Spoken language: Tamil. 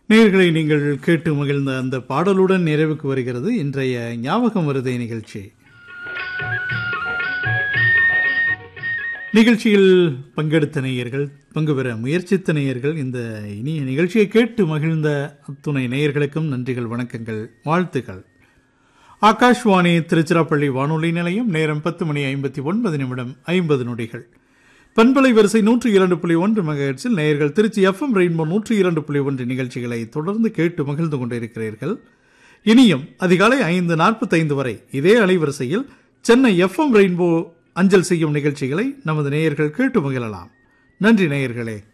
நேயர்களை நீங்கள் கேட்டு மகிழ்ந்த அந்த பாடலுடன் நிறைவுக்கு வருகிறது இன்றைய ஞாபகம் வருதை நிகழ்ச்சி நிகழ்ச்சியில் பங்கெடுத்த நேயர்கள் பங்கு பெற முயற்சித்த நேயர்கள் இந்த இனிய நிகழ்ச்சியை கேட்டு மகிழ்ந்த அத்துணை நேயர்களுக்கும் நன்றிகள் வணக்கங்கள் வாழ்த்துக்கள் ஆகாஷ்வாணி திருச்சிராப்பள்ளி வானொலி நிலையம் நேரம் பத்து மணி ஐம்பத்தி ஒன்பது நிமிடம் ஐம்பது நொடிகள் பண்பலை வரிசை நூற்றி இரண்டு புள்ளி ஒன்று மெகாஹெட்ஸில் நேயர்கள் திருச்சி எஃப்எம் ரெயின்போ நூற்றி இரண்டு புள்ளி ஒன்று நிகழ்ச்சிகளை தொடர்ந்து கேட்டு மகிழ்ந்து கொண்டிருக்கிறீர்கள் இனியும் அதிகாலை ஐந்து நாற்பத்தைந்து வரை இதே அலைவரிசையில் சென்னை எஃப்எம் ரெயின்போ அஞ்சல் செய்யும் நிகழ்ச்சிகளை நமது நேயர்கள் கேட்டு மகிழலாம் நன்றி நேயர்களே